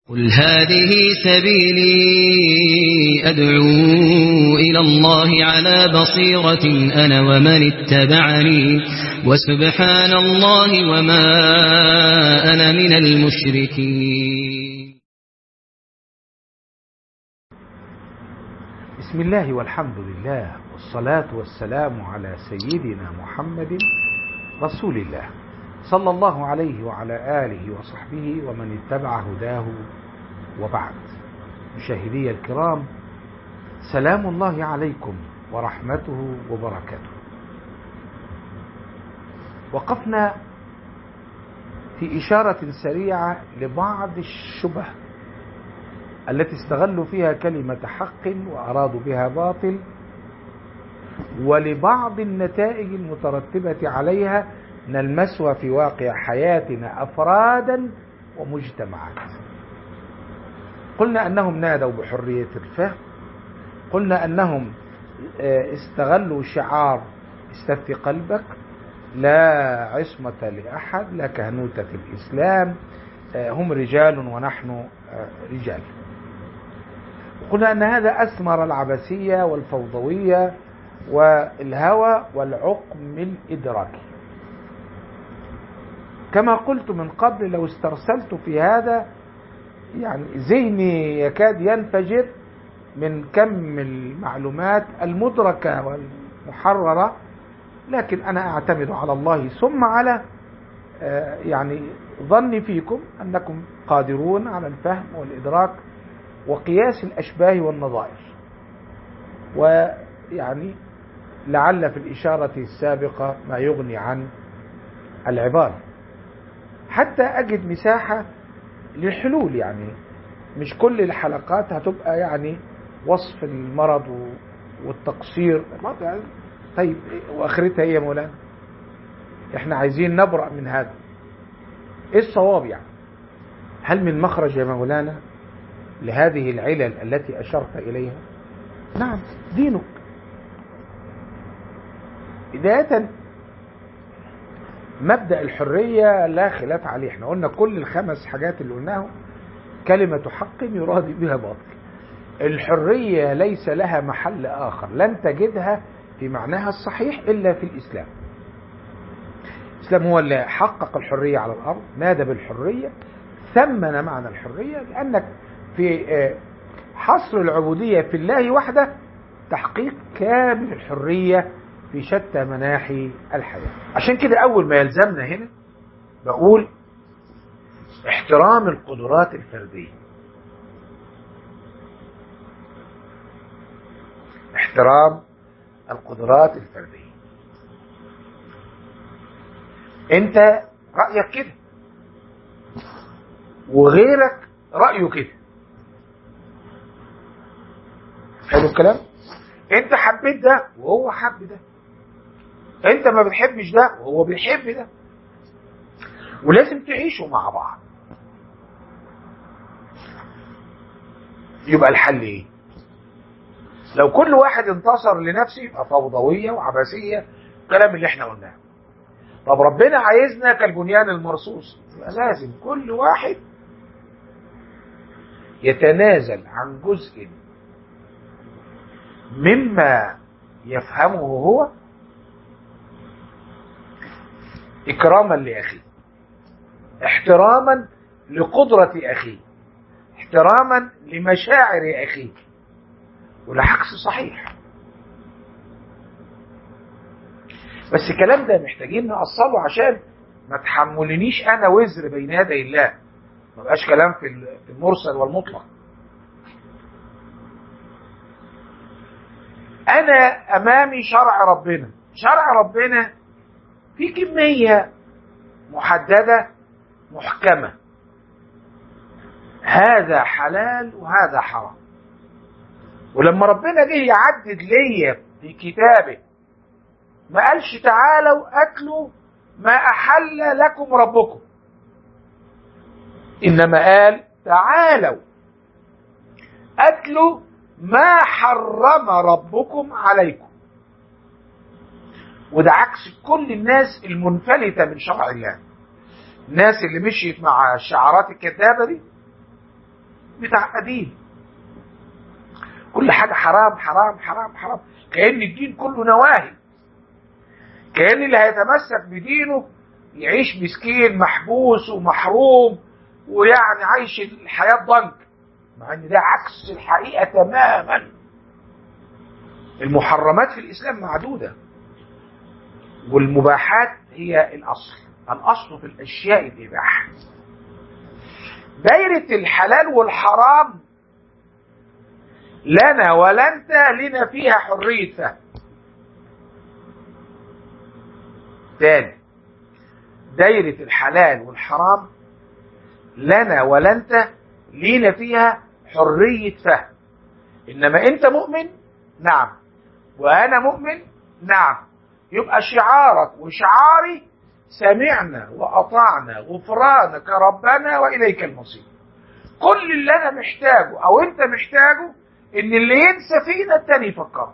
قل هذه سبيلي أدعو إلى الله على بصيرة أنا ومن اتبعني وسبحان الله وما أنا من المشركين بسم الله والحمد لله والصلاة والسلام على سيدنا محمد رسول الله صلى الله عليه وعلى آله وصحبه ومن اتبع هداه وبعد مشاهدي الكرام سلام الله عليكم ورحمته وبركاته وقفنا في إشارة سريعة لبعض الشبه التي استغلوا فيها كلمة حق وأرادوا بها باطل ولبعض النتائج المترتبة عليها نلمسها في واقع حياتنا أفرادا ومجتمعات قلنا أنهم نادوا بحرية الفهم قلنا أنهم استغلوا شعار استفتي قلبك لا عصمة لأحد لا كهنوتة في الإسلام هم رجال ونحن رجال قلنا أن هذا أثمر العبثية والفوضوية والهوى والعقم الإدراكي كما قلت من قبل لو استرسلت في هذا يعني ذهني يكاد ينفجر من كم المعلومات المدركة والمحررة لكن أنا أعتمد على الله ثم على يعني ظني فيكم أنكم قادرون على الفهم والإدراك وقياس الأشباه والنظائر ويعني لعل في الإشارة السابقة ما يغني عن العبارة حتى أجد مساحة للحلول يعني مش كل الحلقات هتبقى يعني وصف المرض والتقصير طيب واخرتها ايه يا مولانا احنا عايزين نبرأ من هذا ايه الصواب يعني هل من مخرج يا مولانا لهذه العلل التي اشرت اليها نعم دينك بداية مبدأ الحرية لا خلاف عليه احنا قلنا كل الخمس حاجات اللي قلناهم كلمة حق يراد بها باطل الحرية ليس لها محل آخر لن تجدها في معناها الصحيح إلا في الإسلام الإسلام هو اللي حقق الحرية على الأرض نادى بالحرية ثمن معنى الحرية لأنك في حصر العبودية في الله وحده تحقيق كامل الحرية في شتى مناحي الحياة عشان كده أول ما يلزمنا هنا بقول احترام القدرات الفردية احترام القدرات الفردية انت رأيك كده وغيرك رأيه كده حلو الكلام انت حبيت ده وهو حب ده انت ما بتحبش ده وهو بيحب ده ولازم تعيشوا مع بعض يبقى الحل ايه لو كل واحد انتصر لنفسه يبقى فوضويه وعبثيه الكلام اللي احنا قلناه طب ربنا عايزنا كالبنيان المرصوص يبقى لازم كل واحد يتنازل عن جزء مما يفهمه هو إكراما لأخيه احتراما لقدرة أخيه احتراما لمشاعر أخيه والعكس صحيح بس الكلام ده محتاجين نأصله عشان ما تحملنيش أنا وزر بين يدي الله ما بقاش كلام في المرسل والمطلق أنا أمامي شرع ربنا شرع ربنا في كمية محددة محكمة هذا حلال وهذا حرام ولما ربنا جه يعدد ليا في كتابه ما قالش تعالوا أكلوا ما أحل لكم ربكم إنما قال تعالوا أكلوا ما حرم ربكم عليكم وده عكس كل الناس المنفلتة من شرع الله الناس اللي مشيت مع الشعارات الكذابة دي متعقدين كل حاجة حرام حرام حرام حرام كأن الدين كله نواهي كأن اللي هيتمسك بدينه يعيش مسكين محبوس ومحروم ويعني عايش الحياة ضنك مع ان ده عكس الحقيقة تماما المحرمات في الإسلام معدودة والمباحات هي الأصل الأصل في الأشياء الإباحة دايرة الحلال والحرام لنا ولا انت لنا فيها حرية فهم تاني دايرة الحلال والحرام لنا ولا انت لينا فيها حرية فهم انما انت مؤمن نعم وانا مؤمن نعم يبقى شعارك وشعاري سمعنا واطعنا غفرانك ربنا واليك المصير كل اللي انا محتاجه او انت محتاجه ان اللي ينسى فينا التاني يفكره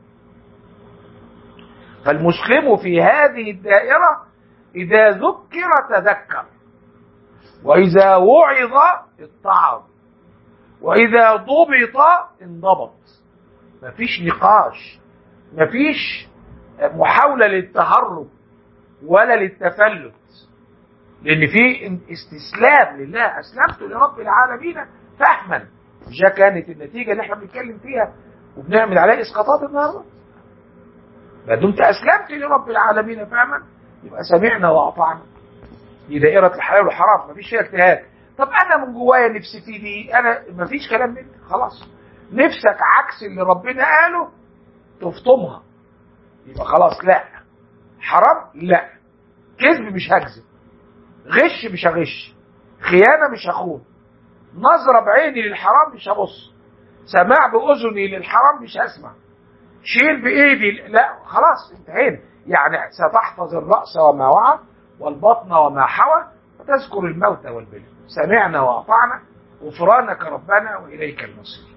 فالمسلم في هذه الدائرة إذا ذكر تذكر وإذا وعظ اتعظ وإذا ضبط انضبط مفيش نقاش مفيش محاولة للتهرب ولا للتفلت لأن في استسلام لله أسلمت لرب العالمين فهما جا كانت النتيجة اللي احنا بنتكلم فيها وبنعمل عليها إسقاطات النهارده ما دمت أسلمت لرب العالمين فهما يبقى سمعنا وأطعنا دي دائرة الحلال والحرام مفيش فيها اجتهاد طب أنا من جوايا نفسي في دي أنا مفيش كلام مني خلاص نفسك عكس اللي ربنا قاله تفطمها يبقى خلاص لا حرام لا كذب مش هكذب غش مش هغش خيانة مش هخون نظرة بعيني للحرام مش هبص سماع بأذني للحرام مش هسمع شيل بإيدي لا خلاص انتهينا يعني ستحفظ الرأس وما وعى والبطن وما حوى وتذكر الموت والبلد سمعنا وأطعنا غفرانك ربنا وإليك المصير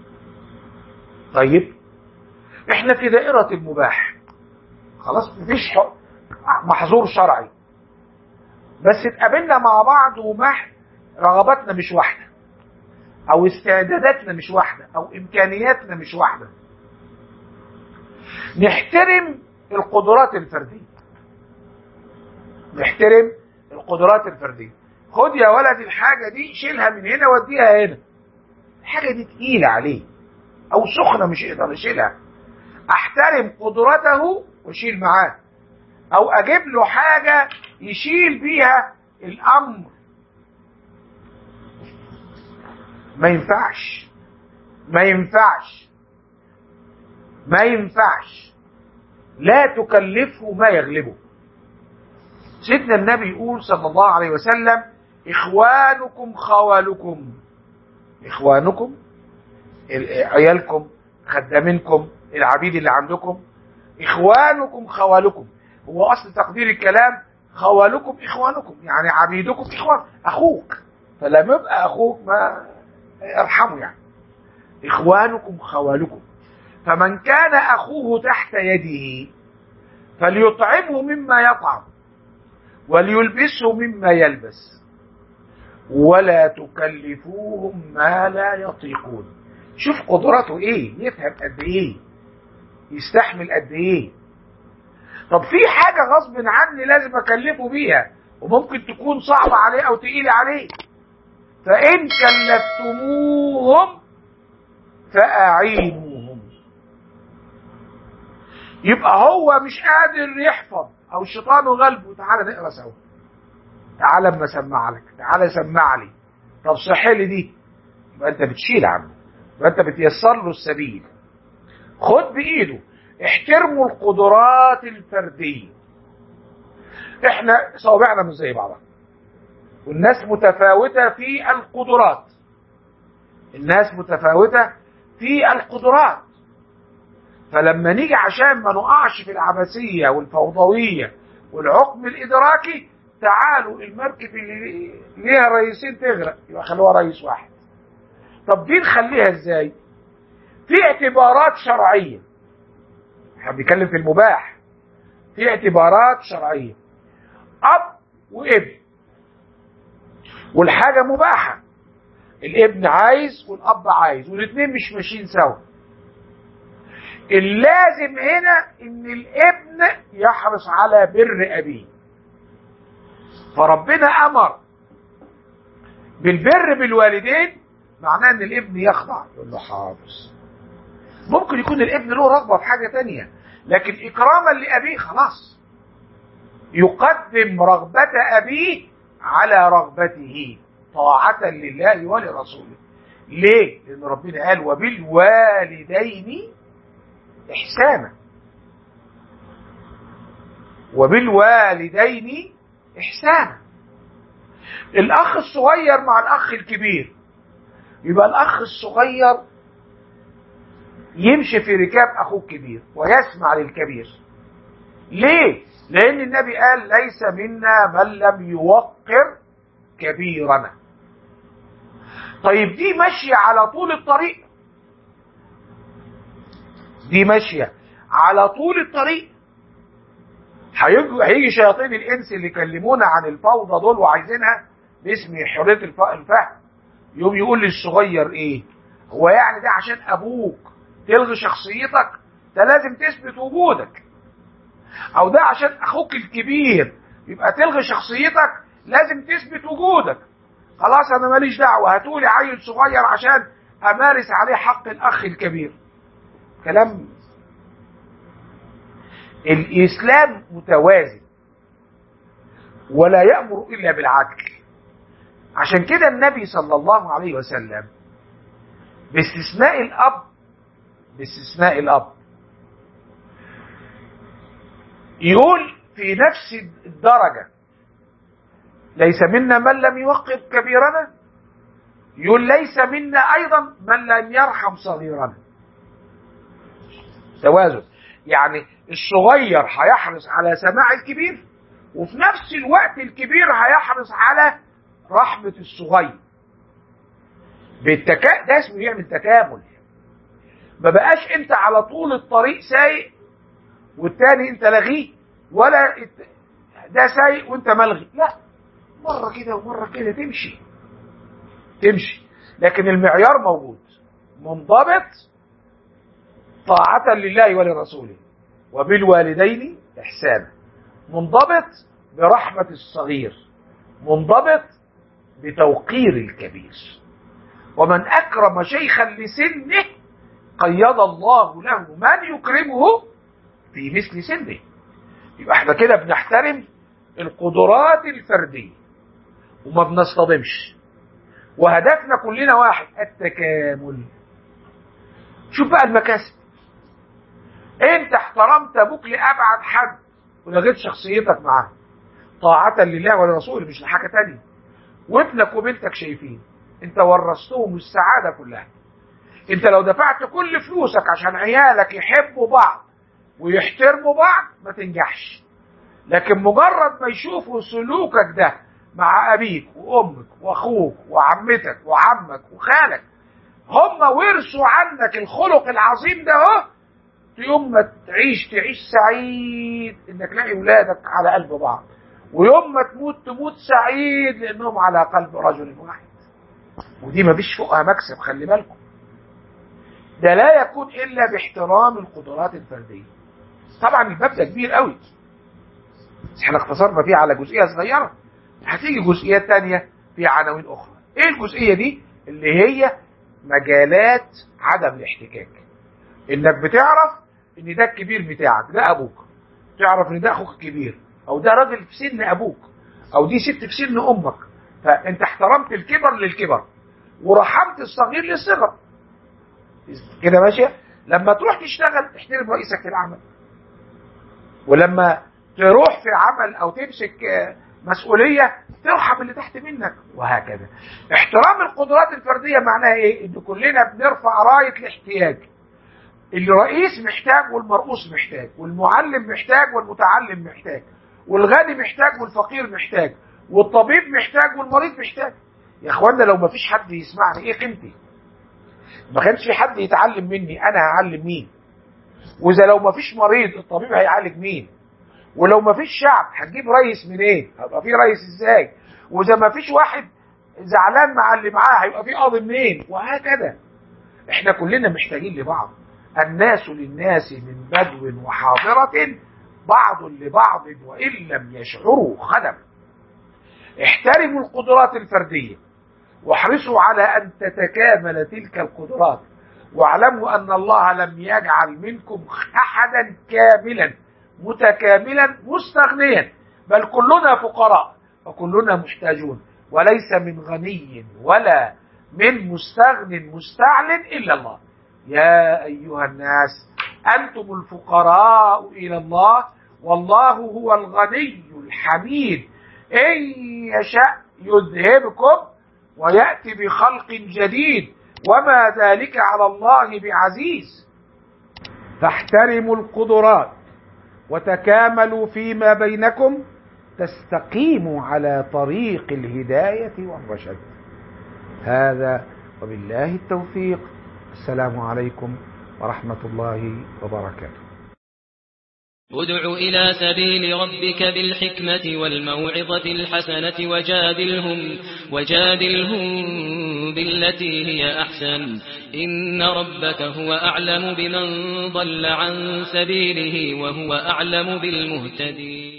طيب احنا في دائرة المباح خلاص مفيش محظور شرعي بس اتقابلنا مع بعض ومح رغباتنا مش واحدة او استعداداتنا مش واحدة او امكانياتنا مش واحدة نحترم القدرات الفردية نحترم القدرات الفردية خد يا ولد الحاجة دي شيلها من هنا وديها هنا الحاجة دي تقيلة عليه او سخنة مش يقدر يشيلها احترم قدرته واشيل معاه او اجيب له حاجة يشيل بيها الامر ما ينفعش ما ينفعش ما ينفعش لا تكلفه ما يغلبه سيدنا النبي يقول صلى الله عليه وسلم إخوانكم خوالكم إخوانكم عيالكم خدامينكم العبيد اللي عندكم إخوانكم خوالكم هو أصل تقدير الكلام خوالكم إخوانكم يعني عبيدكم إخوان أخوك فلما يبقى أخوك ما ارحمه يعني إخوانكم خوالكم فمن كان أخوه تحت يده فليطعمه مما يطعم وليلبسه مما يلبس ولا تكلفوهم ما لا يطيقون شوف قدراته ايه يفهم قد ايه يستحمل قد ايه طب في حاجة غصب عني لازم اكلفه بيها وممكن تكون صعبة عليه او تقيلة عليه فإن كلفتموهم فأعينوهم يبقى هو مش قادر يحفظ أو الشيطان غلبه تعالى نقرا سوا تعالى اما اسمع لك تعالى سمع لي طب صح لي دي يبقى انت بتشيل عنه يبقى انت بتيسر له السبيل خد بايده احترموا القدرات الفرديه احنا صوابعنا مش زي بعضها والناس متفاوتة في القدرات الناس متفاوتة في القدرات فلما نيجي عشان ما نقعش في العبثية والفوضوية والعقم الإدراكي تعالوا المركب اللي ليها رئيسين تغرق يبقى خلوها رئيس واحد طب دي نخليها ازاي في اعتبارات شرعية احنا بنتكلم في المباح في اعتبارات شرعية أب وابن والحاجة مباحة الابن عايز والاب عايز والاثنين مش ماشيين سوا اللازم هنا ان الابن يحرص على بر ابيه فربنا امر بالبر بالوالدين معناه ان الابن يخضع يقول له حافظ ممكن يكون الابن له رغبه في حاجه تانية لكن اكراما لابيه خلاص يقدم رغبه ابيه على رغبته طاعه لله ولرسوله ليه لان ربنا قال وبالوالدين احسانا وبالوالدين احسانا الاخ الصغير مع الاخ الكبير يبقى الاخ الصغير يمشي في ركاب اخوه الكبير ويسمع للكبير ليه لان النبي قال ليس منا من لم يوقر كبيرنا طيب دي ماشيه على طول الطريق دي ماشيه على طول الطريق هيجي هيجي شياطين الانس اللي يكلمونا عن الفوضى دول وعايزينها باسم حريه الفهم يوم يقول للصغير ايه هو يعني ده عشان ابوك تلغي شخصيتك ده لازم تثبت وجودك او ده عشان اخوك الكبير يبقى تلغي شخصيتك لازم تثبت وجودك خلاص انا ماليش دعوه هاتولي عيل صغير عشان امارس عليه حق الاخ الكبير كلام الاسلام متوازن ولا يامر الا بالعدل عشان كده النبي صلى الله عليه وسلم باستثناء الاب باستثناء الاب يقول في نفس الدرجه ليس منا من لم يوقر كبيرنا يقول ليس منا ايضا من لم يرحم صغيرنا توازن يعني الصغير هيحرص على سماع الكبير وفي نفس الوقت الكبير هيحرص على رحمة الصغير بالتكا ده اسمه يعمل تكامل ما بقاش انت على طول الطريق سايق والتاني انت لغيه ولا ده سايق وانت ملغي لا مرة كده ومرة كده تمشي تمشي لكن المعيار موجود منضبط طاعة لله ولرسوله وبالوالدين إحسانا منضبط برحمة الصغير منضبط بتوقير الكبير ومن أكرم شيخا لسنه قيض الله له من يكرمه في مثل سنه يبقى احنا كده بنحترم القدرات الفردية وما بنصطدمش وهدفنا كلنا واحد التكامل شوف بقى المكاسب انت احترمت ابوك لابعد حد ولغيت شخصيتك معاه طاعة لله ولرسوله مش لحاجة تانية وابنك وبنتك شايفين انت ورثتهم السعادة كلها انت لو دفعت كل فلوسك عشان عيالك يحبوا بعض ويحترموا بعض ما تنجحش لكن مجرد ما يشوفوا سلوكك ده مع ابيك وامك واخوك وعمتك وعمك وخالك هم ورثوا عنك الخلق العظيم ده اهو يوم ما تعيش تعيش سعيد انك تلاقي ولادك على قلب بعض ويوم ما تموت تموت سعيد لانهم على قلب رجل واحد ودي ما فيش فوقها مكسب خلي بالكم ده لا يكون الا باحترام القدرات الفرديه طبعا الباب ده كبير قوي بس احنا اختصرنا فيه على جزئيه صغيره هتيجي جزئيات تانية في عناوين اخرى ايه الجزئيه دي اللي هي مجالات عدم الاحتكاك انك بتعرف ان ده الكبير بتاعك ده ابوك تعرف ان ده اخوك الكبير او ده راجل في سن ابوك او دي ست في سن امك فانت احترمت الكبر للكبر ورحمت الصغير للصغر كده ماشيه لما تروح تشتغل تحترم رئيسك في العمل ولما تروح في عمل او تمسك مسؤوليه ترحم اللي تحت منك وهكذا احترام القدرات الفرديه معناها ايه ان كلنا بنرفع رايه الاحتياج الرئيس محتاج والمرؤوس محتاج والمعلم محتاج والمتعلم محتاج والغني محتاج والفقير محتاج والطبيب محتاج والمريض محتاج يا اخوانا لو ما فيش حد يسمعني ايه قيمتي ما كانش في حد يتعلم مني انا هعلم مين واذا لو ما فيش مريض الطبيب هيعالج مين ولو ما فيش شعب هتجيب رئيس منين إيه؟ هيبقى في رئيس ازاي واذا ما فيش واحد زعلان مع اللي معاه هيبقى في قاضي منين وهكذا احنا كلنا محتاجين لبعض الناس للناس من بدو وحاضرة بعض لبعض وإن لم يشعروا خدم احترموا القدرات الفردية واحرصوا على أن تتكامل تلك القدرات واعلموا أن الله لم يجعل منكم أحدا كاملا متكاملا مستغنيا بل كلنا فقراء وكلنا محتاجون وليس من غني ولا من مستغن مستعل إلا الله يا أيها الناس أنتم الفقراء إلى الله والله هو الغني الحميد إن يشاء يذهبكم ويأتي بخلق جديد وما ذلك على الله بعزيز فاحترموا القدرات وتكاملوا فيما بينكم تستقيموا على طريق الهداية والرشد هذا وبالله التوفيق السلام عليكم ورحمة الله وبركاته ادع إلى سبيل ربك بالحكمة والموعظة الحسنة وجادلهم, وجادلهم بالتي هي أحسن إن ربك هو أعلم بمن ضل عن سبيله وهو أعلم بالمهتدين